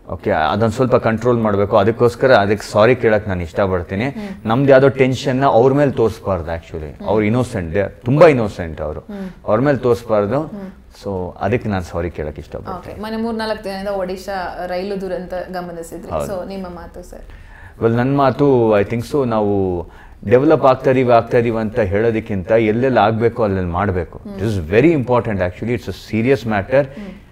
okay ಅದೊಂದು ಸ್ವಲ್ಪ control ಮಾಡಬೇಕು ಅದಕ್ಕೋಸ್ಕರ ಅದಕ್ಕೆ ಸಾರಿ ಕೇಳಕ್ಕೆ ನಾನು ಇಷ್ಟಪಡ್ತೀನಿ ನಮ್ದು ಯಾವುದೋ ಟೆನ್ಷನ್ನ ಅವ್ರ ಮೇಲೆ ತೋರಿಸ್ಬಾರ್ದು ಆ್ಯಕ್ಚುಲಿ ಅವ್ರು ಇನ್ನೋಸೆಂಟ್ ತುಂಬ ಇನ್ನೋಸೆಂಟ್ ಅವರು ಅವ್ರ ಮೇಲೆ ತೋರಿಸ್ಬಾರ್ದು ಸೊ ಅದಕ್ಕೆ ನಾನು ಸಾರಿ ಕೇಳಕ್ಕೆ ಇಷ್ಟಪಡ್ತೀನಿ ಓಕೆ ಮನೆ ಮೂರ್ನಾಲ್ಕು ದಿನದಿಂದ ಒಡಿಶಾ ರೈಲು ದುರಂತ ಗಮನಿಸಿದ್ರಿ ಸೊ ನಿಮ್ಮ ಮಾತು ಸರ್ ವೆಲ್ ನನ್ನ ಮಾತು ಐ ಥಿಂಕ್ ಸೊ ನಾವು ಡೆವಲಪ್ ಆಗ್ತಾ ಇದೀವಿ ಆಗ್ತಾ ಇದೀವಿ ಅಂತ ಹೇಳೋದಕ್ಕಿಂತ ಎಲ್ಲೆಲ್ಲಿ ಆಗಬೇಕು ಅಲ್ಲೆಲ್ಲಿ ಮಾಡಬೇಕು it is very important actually it's a serious matter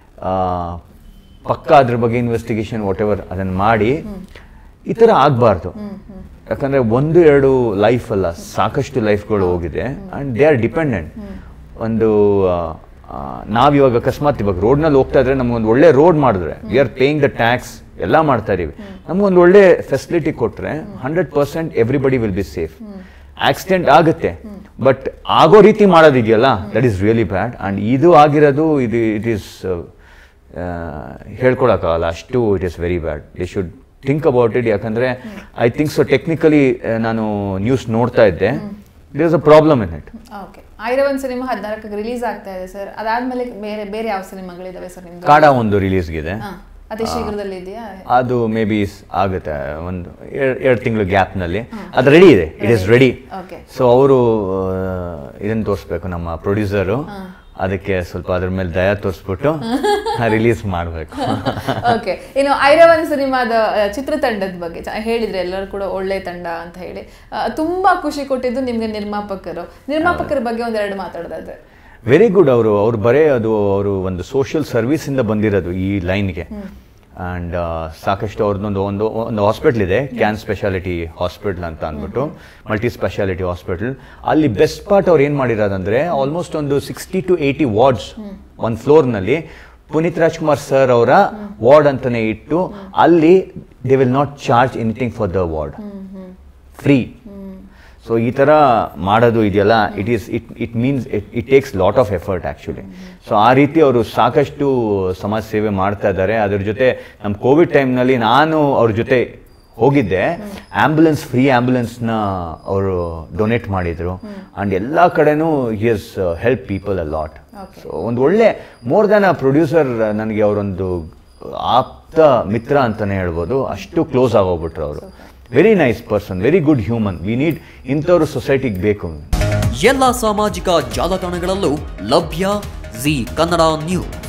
ಪಕ್ಕ ಅದ್ರ ಬಗ್ಗೆ ಇನ್ವೆಸ್ಟಿಗೇಷನ್ ವಾಟ್ ಎವರ್ ಅದನ್ನು ಮಾಡಿ ಈ ಥರ ಆಗಬಾರ್ದು ಯಾಕಂದರೆ ಒಂದು ಎರಡು ಲೈಫ್ ಅಲ್ಲ ಸಾಕಷ್ಟು ಲೈಫ್ಗಳು ಹೋಗಿದೆ ಆ್ಯಂಡ್ ದೇ ಆರ್ ಡಿಪೆಂಡೆಂಟ್ ಒಂದು ಆ, ನಾವಿವಾಗ ಅಕಸ್ಮಾತ್ ಇವಾಗ ರೋಡ್ನಲ್ಲಿ ಹೋಗ್ತಾ ಇದ್ರೆ ನಮ್ಗೊಂದು ಒಳ್ಳೆ ರೋಡ್ ಮಾಡಿದ್ರೆ we are paying the tax ಎಲ್ಲ ಮಾಡ್ತಾ ಇದೀವಿ ನಮ್ಗೊಂದು ಒಳ್ಳೆ ಫೆಸಿಲಿಟಿ ಕೊಟ್ರೆ hundred percent everybody will be safe accident ಆಗುತ್ತೆ ಬಟ್ ಆಗೋ ರೀತಿ ಮಾಡೋದಿದೆಯಲ್ಲ that is really bad and ಇದು ಆಗಿರೋದು ಇದು ಇಟ್ ಈಸ್ ಹೇಳ್ಕೊಳಕ್ಕಾಗಲ್ಲ ಅಷ್ಟು it is very bad they should think about it ಯಾಕಂದ್ರೆ ಐ ಥಿಂಕ್ ಸೊ ಟೆಕ್ನಿಕಲಿ ನಾನು ನ್ಯೂಸ್ ನೋಡ್ತಾ ಇದ್ದೆ there is a problem in it okay Airavan cinema ಹದಿನಾಲ್ಕಕ್ಕೆ ರಿಲೀಸ್ ಆಗ್ತಾ ಇದೆ ಸರ್ ಅದಾದ್ಮೇಲೆ ಬೇರೆ ಬೇರೆ ಯಾವ ಸಿನಿಮಾಗಳಿದಾವೆ ಸರ್ ನಿಮ್ದು ಕಾಡ ಒಂದು ರಿಲೀಸ್ಗಿದೆ ಹಾ, ಅತಿ ಶೀಘ್ರದಲ್ಲಿ ಇದೆಯಾ ಅದು ಮೇ ಬಿ ಆಗುತ್ತೆ ಒಂದು ಎರಡು ತಿಂಗಳು ಗ್ಯಾಪ್ನಲ್ಲಿ ಅದು ರೆಡಿ ಇದೆ it is ready okay so ಅವರು ಇದನ್ನು ತೋರಿಸ್ಬೇಕು ನಮ್ಮ ಪ್ರೊಡ್ಯೂಸರು ಅದಕ್ಕೆ ಸ್ವಲ್ಪ ಅದ್ರ ಮೇಲೆ ದಯ ತೋರಿಸ್ಬಿಟ್ಟು ರಿಲೀಸ್ ಮಾಡಬೇಕು ಓಕೆ ಇನ್ನು ಐರವನ್ ಸಿನಿಮಾದ ಆ, ಚಿತ್ರತಂಡದ ಬಗ್ಗೆ ಚ- ಹೇಳಿದ್ರೆ ಎಲ್ಲರೂ ಕೂಡ ಒಳ್ಳೆ ತಂಡ ಅಂತ ಹೇಳಿ ಆ, ತುಂಬಾ ಖುಷಿ ಕೊಟ್ಟಿದ್ದು ನಿಮ್ಗೆ ನಿರ್ಮಾಪಕರು ನಿರ್ಮಾಪಕರ ಬಗ್ಗೆ ಒಂದೆರಡು ಮಾತಾಡೋದಾದ್ರೆ ವೆರಿ ಗುಡ್ ಅವರು ಅವ್ರು ಬರೇ ಅದು ಅವರು ಒಂದು ಸೋಷಿಯಲ್ ಸರ್ವಿಸಿಂದ ಬಂದಿರೋದು ಈ ಲೈನ್ಗೆ ಆ್ಯಂಡ್ ಸಾಕಷ್ಟು ಅವ್ರದ್ದೊಂದು ಒಂದು ಒಂದು ಹಾಸ್ಪಿಟ್ಲ್ ಇದೆ ಕ್ಯಾನ್ ಸ್ಪೆಷಾಲಿಟಿ ಹಾಸ್ಪಿಟ್ಲ್ ಅಂತ ಅಂದ್ಬಿಟ್ಟು ಮಲ್ಟಿ ಸ್ಪೆಷಾಲಿಟಿ ಹಾಸ್ಪಿಟಲ್ ಅಲ್ಲಿ ಬೆಸ್ಟ್ ಪಾರ್ಟ್ ಅವ್ರು ಏನು ಮಾಡಿರೋದಂದ್ರೆ ಆಲ್ಮೋಸ್ಟ್ ಒಂದು ಸಿಕ್ಸ್ಟಿ ಟು ಏಯ್ಟಿ ವಾರ್ಡ್ಸ್ ಒಂದು ಫ್ಲೋರ್ನಲ್ಲಿ ಪುನೀತ್ ರಾಜ್ಕುಮಾರ್ ಸರ್ ಅವರ ವಾರ್ಡ್ ಅಂತಾನೆ ಇಟ್ಟು ಅಲ್ಲಿ they will not charge anything for the ward free so ಈ ಥರ ಮಾಡೋದು ಇದೆಯಲ್ಲ it is it it means it it takes lot of effort actually so ಆ ರೀತಿ ಅವರು ಸಾಕಷ್ಟು ಸಮಾಜ ಸೇವೆ ಮಾಡ್ತಾ ಇದ್ದಾರೆ ಅದ್ರ ಜೊತೆ ನಮ್ಮ ಕೋವಿಡ್ ಟೈಮ್ನಲ್ಲಿ ನಾನು ಅವ್ರ ಜೊತೆ ಹೋಗಿದ್ದೆ ಆಂಬ್ಯುಲೆನ್ಸ್ ಫ್ರೀ ಆಂಬ್ಯುಲೆನ್ಸ್ನ ಅವರು ಡೊನೇಟ್ ಮಾಡಿದರು ಆ್ಯಂಡ್ ಎಲ್ಲ ಕಡೆನೂ he has help people a lot so ಒಂದು ಒಳ್ಳೆ ಮೋರ್ ದ್ಯಾನ್ ಅ ಪ್ರೊಡ್ಯೂಸರ್ ನನಗೆ ಅವರೊಂದು ಆಪ್ತ ಮಿತ್ರ ಅಂತಲೇ ಹೇಳ್ಬೋದು ಅಷ್ಟು ಕ್ಲೋಸ್ ಆಗೋಗ್ಬಿಟ್ರು ಅವರು very nice person very good human we need ಇಂಥವ್ರು ಸೊಸೈಟಿಗೆ ಬೇಕು ಎಲ್ಲ ಸಾಮಾಜಿಕ ಜಾಲತಾಣಗಳಲ್ಲೂ ಲಭ್ಯ ಜಿ ಕನ್ನಡ ನ್ಯೂಸ್